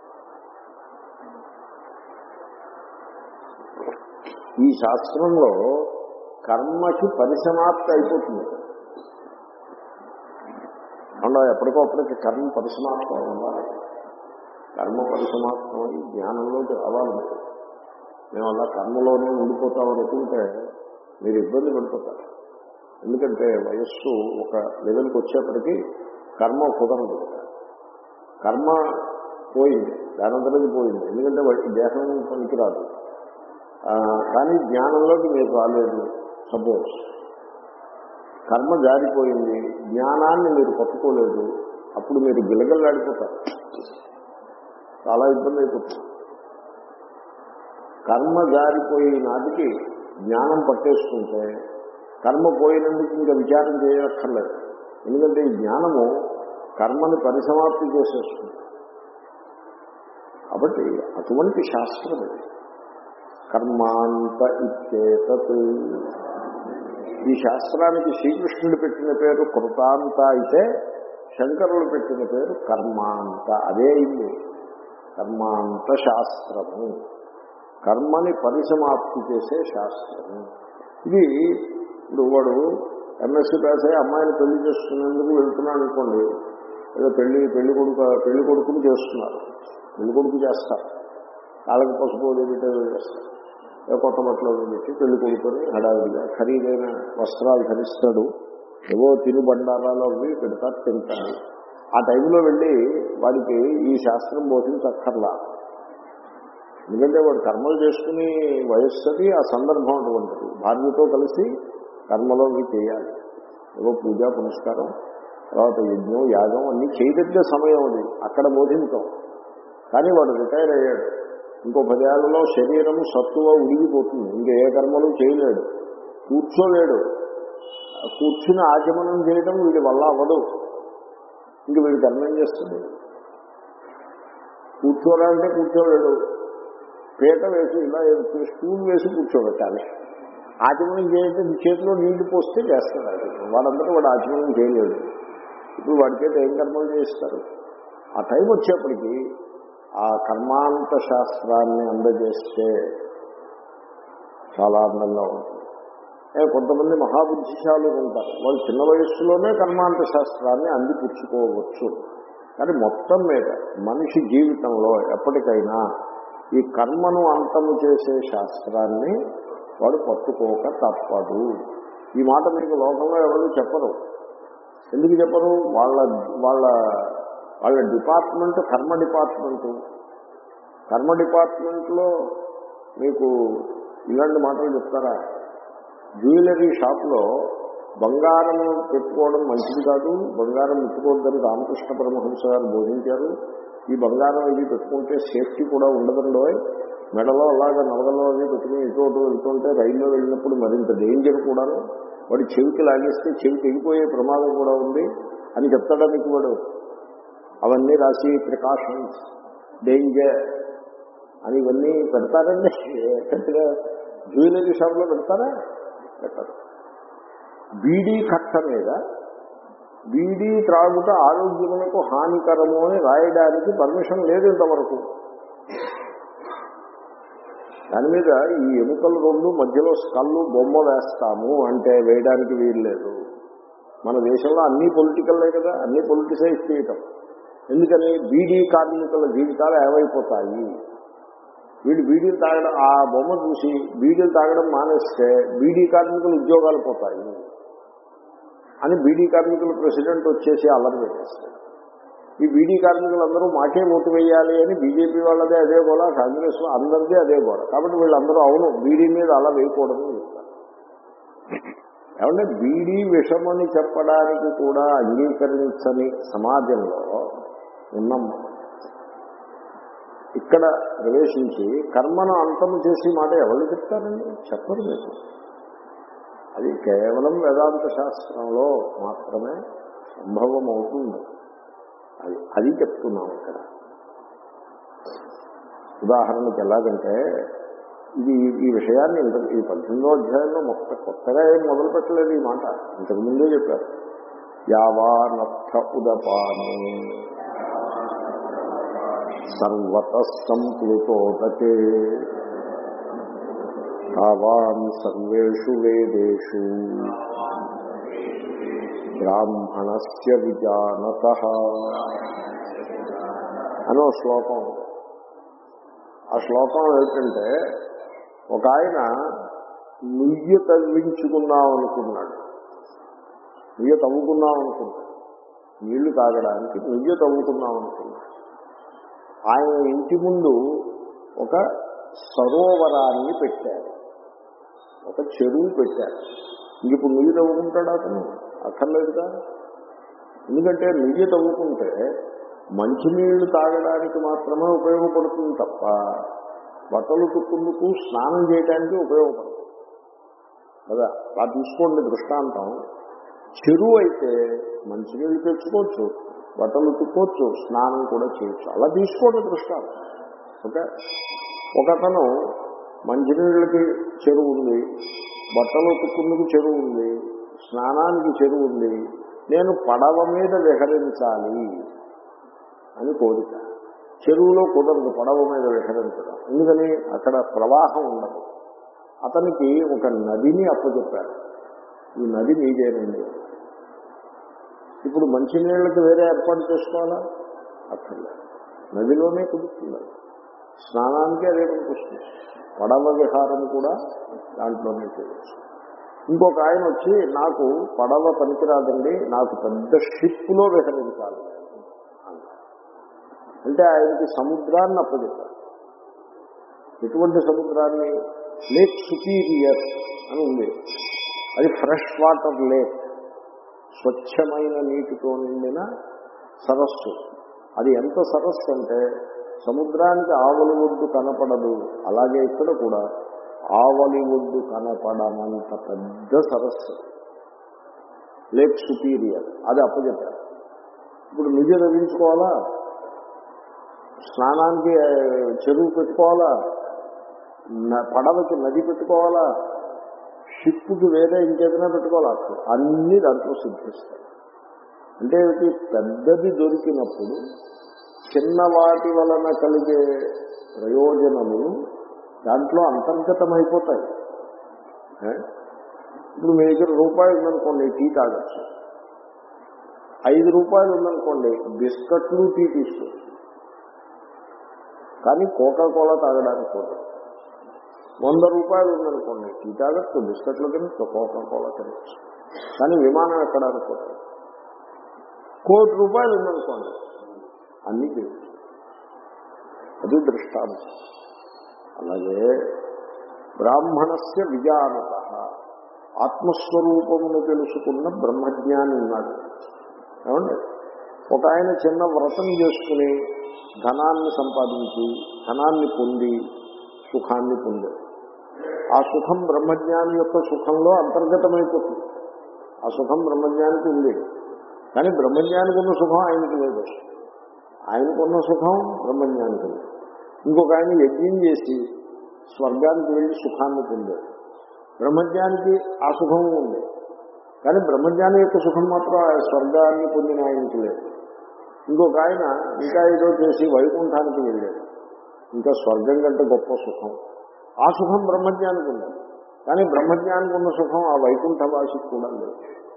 ఈ శాస్త్రంలో కర్మకి పరిసమాప్తి అయిపోతుంది అందులో ఎప్పటికో అప్పటికి కర్మ పరిసమాప్తం ఉండాలి కర్మ పరిసమాప్తం అయి జ్ఞానంలోకి రావాలి మీరు. మేము అలా కర్మలోనే ఉండిపోతాం అనుకుంటే మీరు ఇబ్బంది పడిపోతారు ఎందుకంటే వయస్సు ఒక లెవెల్కి వచ్చేప్పటికీ కర్మ కుదరదు కర్మ పోయింది దానంతరది పోయింది ఎందుకంటే వాటి దేహం పనికిరాదు ఆ, కానీ జ్ఞానంలోకి మీరు రాలేదు సపోజ్ కర్మ జారిపోయింది జ్ఞానాన్ని మీరు పట్టుకోలేదు అప్పుడు మీరు గిలగల్లాడిపోతారు చాలా ఇబ్బంది అయిపోతుంది కర్మ జారిపోయే నాటికి జ్ఞానం పట్టేసుకుంటే కర్మ పోయినందుకు ఇంకా విచారం చేయక్కర్లేదు ఎందుకంటే ఈ జ్ఞానము కర్మని పరిసమాప్తి చేసేస్తుంది కాబట్టి అటువంటి శాస్త్రం ఇది కర్మాంత ఇచ్చేతత్ ఈ శాస్త్రానికి శ్రీకృష్ణుడు పెట్టిన పేరు కృతాంత అయితే శంకరులు పెట్టిన పేరు కర్మాంత అదే అయింది కర్మాంత శాస్త్రము కర్మని పరిసమాప్తి చేసే శాస్త్రము ఇది ఇప్పుడు వాడు ఎంఎస్సీ పాస్ అయ్యి అమ్మాయిని పెళ్లి చేసుకునేందుకు వెళ్తున్నాడు అనుకోండి ఏదో పెళ్లి పెళ్లి కొడుకు పెళ్లి కొడుకుని చేస్తున్నారు పెళ్లి కొడుకు చేస్తారు కాళ్ళకి పసుపు పెట్టే చేస్తారు ఏదో కొత్త బట్టలు పెట్టి పెళ్లి కొడుకుని హడావిడిగా ఖరీదైన వస్త్రాలు ధరిస్తాడు ఏవో తిను బండారాలు అవి పెడతారు తింటాడు ఆ టైంలో వెళ్ళి వాడికి ఈ శాస్త్రం బోధించక్కర్లా ఎందుకంటే వాడు కర్మలు చేసుకుని వయస్సుది ఆ సందర్భం అటువంటిది భార్యతో కలిసి కర్మలో అవి చేయాలి ఏవో పూజ పునస్కారం తర్వాత యజ్ఞం యాగం అన్నీ చేయదగ్గ సమయం అది అక్కడ బోధించం కానీ వాడు రిటైర్ అయ్యాడు ఇంకో పదేళ్లలో శరీరం సత్తువ ఉడిగిపోతుంది ఇంకా ఏ కర్మలు చేయలేడు కూర్చోలేడు కూర్చుని ఆచమనం చేయడం వీడి వల్ల అవ్వదు ఇంక వీడి కర్మ ఏం చేస్తుంది కూర్చోవాలంటే కూర్చోలేడు పీట వేసి ఇలా స్టూల్ వేసి కూర్చోబెట్టాలి ఆచమనం చేయడం చేతిలో నీళ్లు పోస్తే చేస్తాడు ఆచమనం వాడందరూ వాడు ఆచమనం చేయలేడు ఇప్పుడు వాడి చేత ఏం కర్మలు చేస్తారు ఆ టైం వచ్చేప్పటికి ఆ కర్మాంత శాస్త్రాన్ని అందజేస్తే చాలా అందంగా ఉంటుంది ఏ కొంతమంది మహాబుద్ధిశాలు ఉంటారు వాళ్ళు చిన్న వయస్సులోనే కర్మాంత శాస్త్రాన్ని అందిపుచ్చుకోవచ్చు కానీ మొత్తం మీద మనిషి జీవితంలో ఎప్పటికైనా ఈ కర్మను అంతము చేసే శాస్త్రాన్ని వాడు పట్టుకోక తప్పదు ఈ మాట మీకు లోకంలో ఎవరు చెప్పరు ఎందుకు చెప్పరు వాళ్ళ వాళ్ళ వాళ్ళ డిపార్ట్మెంట్ కర్మ డిపార్ట్మెంట్ కర్మ డిపార్ట్మెంట్లో మీకు ఇలాంటి మాటలు చెప్తారా జ్యువెలరీ షాప్లో బంగారం పెట్టుకోవడం మంచిది కాదు బంగారం ముట్టుకోవద్దని రామకృష్ణ పరమహంస గారు బోధించారు ఈ బంగారం ఇది పెట్టుకుంటే సేఫ్టీ కూడా ఉండదండో మెడలో అలాగా నవగలో అవి పెట్టుకుని ఇటు అటు వెళ్తుంటే రైల్లో వెళ్ళినప్పుడు మరింత డేంజర్ కూడాను వాడి చెవికి లాగేస్తే చెవి తెగిపోయే ప్రమాదం కూడా ఉంది అని చెప్తాడా మీకు వాడు అవన్నీ రాసి ప్రికాషన్స్ డేంజర్ అని ఇవన్నీ పెడతారండి ఎక్కడ జ్యువెలరీ షాప్లో పెడతారా పెట్టరు బీడీ కట్ట మీద బీడీ త్రాగుట ఆరోగ్యములకు హానికరము అని రాయడానికి పర్మిషన్ లేదు ఇంతవరకు దాని మీద ఈ ఎముకలు రెండు మధ్యలో స్కల్లు బొమ్మ వేస్తాము అంటే వేయడానికి వీలు లేదు మన దేశంలో అన్ని పొలిటికల్లే కదా అన్ని పొలిటిసైజ్ చేయటం ఎందుకని బీడీ కార్మికుల జీవితాలు ఏమైపోతాయి వీళ్ళు బీడీలు తాగడం ఆ బొమ్మ చూసి బీడీలు తాగడం మానేస్తే బీడీ కార్మికుల ఉద్యోగాలు పోతాయి అని బీడీ కార్మికుల ప్రెసిడెంట్ వచ్చేసి అల్లరి పెట్టేస్తాడు ఈ బీడీ కార్మికులందరూ మాకే ఓటు వేయాలి అని బీజేపీ వాళ్ళదే అదే గోళ కాంగ్రెస్ అందరిదే అదే గోళ కాబట్టి వీళ్ళందరూ అవును బీడీ మీద అలా వేయకూడదని చెప్తారు ఏమంటే బీడీ విషమని చెప్పడానికి కూడా అంగీకరించని సమాజంలో ఉన్నాం మనం. ఇక్కడ ప్రవేశించి కర్మను అంతము చేసి మాట ఎవరు చెప్తారండి చెప్పరు మీకు అది కేవలం వేదాంత శాస్త్రంలో మాత్రమే సంభవం అవుతుంది అది అది చెప్తున్నాం ఇక్కడ ఉదాహరణకి ఎలాగంటే ఇది ఈ విషయాన్ని ఇంత ఈ పద్దెనిమిదో అధ్యాయంలో మొత్తం కొత్తగా ఏం మొదలు పెట్టలేదు ఈ మాట ఇంతకుముందే చెప్పారు యావానర్థ ఉదపానే సర్వత సంప్లుతోదకే తావాన్ సర్వేషు వేదేషు బ్రాహ్మణస్య విజానత అని ఒక శ్లోకం ఉంది. ఆ శ్లోకం ఏంటంటే ఒక ఆయన నుయ్యి తవ్వించుకుందాం అనుకున్నాడు నుయ్య తవ్వుకుందాం అనుకున్నాడు నీళ్లు తాగడానికి నుయ్య తవ్వుకుందాం అనుకున్నాడు ఆయన ఇంటి ముందు ఒక సరోవరాన్ని పెట్టారు ఒక చెరువు పెట్టారు ఇంక ఇప్పుడు నుయ్యి తవ్వుకుంటాడు అతను అక్కర్లేదుగా ఎందుకంటే నుయ్యి తవ్వుకుంటే మంచినీళ్లు తాగడానికి మాత్రమే ఉపయోగపడుతుంది తప్ప బట్టలు తుక్కుందుకు స్నానం చేయడానికి ఉపయోగపడుతుంది కదా అలా తీసుకోండి దృష్టాంతం చెరువు అయితే మంచినీళ్ళు తెచ్చుకోవచ్చు బట్టలు ఉతుక్కోవచ్చు స్నానం కూడా చేయొచ్చు అలా తీసుకోండి దృష్టాంతం ఓకే ఒకతను మంచినీళ్ళకి చెరువు ఉంది బట్టలు ఉతుక్కుందుకు చెరువు ఉంది స్నానానికి చెరువు ఉంది నేను పడవ మీద విహరించాలి అని కోరిక చెరువులో కుదరదు పడవ మీద విహరించడం ఎందుకని అక్కడ ప్రవాహం ఉండదు అతనికి ఒక నదిని అప్పచెప్పారు ఈ నది మీదేనండి ఇప్పుడు మంచినీళ్ళకి వేరే ఏర్పాటు చేసుకోవాలా అక్కర్లేదు నదిలోనే కుదురుతుంది స్నానానికి అదే పనికొస్తుంది పడవ విహారం కూడా దాంట్లోనే చేయవచ్చు ఇంకొక ఆయన వచ్చి నాకు పడవ పనికిరాదండి నాకు పెద్ద షిప్లో విహరించాలి అన్నారు. అంటే ఆయనకి సముద్రాన్ని అప్పచెప్పారు ఎటువంటి సముద్రాన్ని లేక్ సుపీరియర్ అని ఉంది అది ఫ్రెష్ వాటర్ లేక్ స్వచ్ఛమైన నీటితో నిండిన సరస్సు అది ఎంత సరస్సు అంటే సముద్రానికి ఆవలి ఒడ్డు కనపడదు అలాగే ఇక్కడ కూడా ఆవలి ఒడ్డు కనపడనంత పెద్ద సరస్సు లేక్ సుపీరియర్ అది అప్పచెప్పారు ఇప్పుడు నిజ రవించుకోవాలా స్నానానికి ఆ, చెరువు పెట్టుకోవాలా న- పడవకి నది పెట్టుకోవాలా షిప్పుకి వేరే ఇంకేదైనా పెట్టుకోవాలా అసలు అన్ని దాంట్లో సిద్ధిస్తాయి అంటే ఏమిటి? పెద్దది దొరికినప్పుడు చిన్న వాటి వలన కలిగే ప్రయోజనములు దాంట్లో అంతర్గతమైపోతాయి ఏ? ఇప్పుడు మీ దగ్గర రూపాయి ఉందనుకోండి టీ తాగచ్చు ఐదు రూపాయలు ఉందనుకోండి బిస్కట్లు టీ తీసుకోవచ్చు కానీ కోకా కోలా తాగడానికి కూడా వంద రూపాయలు ఉందనుకోండి టీ తాగచ్చు బిస్కెట్లు తినచ్చు కోకా కోలా తినచ్చు కానీ విమానం ఎక్కడానికి కూడా కోటి రూపాయలు ఉందనుకోండి అన్నీ చేయొచ్చు అది దృష్టాంతం అలాగే బ్రాహ్మణస్య విజానత ఆత్మస్వరూపమును తెలుసుకున్న బ్రహ్మజ్ఞాని ఉన్నాడు ఏమండి ఒక ఆయన చిన్న వ్రతం చేసుకుని ధనాన్ని సంపాదించి ధనాన్ని పొంది సుఖాన్ని పొందాడు ఆ సుఖం బ్రహ్మజ్ఞాని యొక్క సుఖంలో అంతర్గతమైపోతుంది ఆ సుఖం బ్రహ్మజ్ఞానికి ఉంది కానీ బ్రహ్మజ్ఞానికి ఉన్న సుఖం ఆయనకి లేదు ఆయనకున్న సుఖం బ్రహ్మజ్ఞానికి ఉంది ఇంకొక ఆయన యజ్ఞం చేసి స్వర్గానికి వెళ్ళి సుఖాన్ని పొందాడు బ్రహ్మజ్ఞానికి ఆ సుఖం ఉంది కానీ బ్రహ్మజ్ఞాని యొక్క సుఖం మాత్రం ఆ స్వర్గాన్ని పొందిన ఆయనకి లేదు ఇంకొక ఆయన ఇంకా ఏదో చేసి వైకుంఠానికి వెళ్ళాడు ఇంకా స్వర్గం కంటే గొప్ప సుఖం ఆ సుఖం బ్రహ్మజ్ఞానికి ఉంది కానీ బ్రహ్మజ్ఞానికి ఉన్న సుఖం ఆ వైకుంఠ వాసికి కూడా లేదు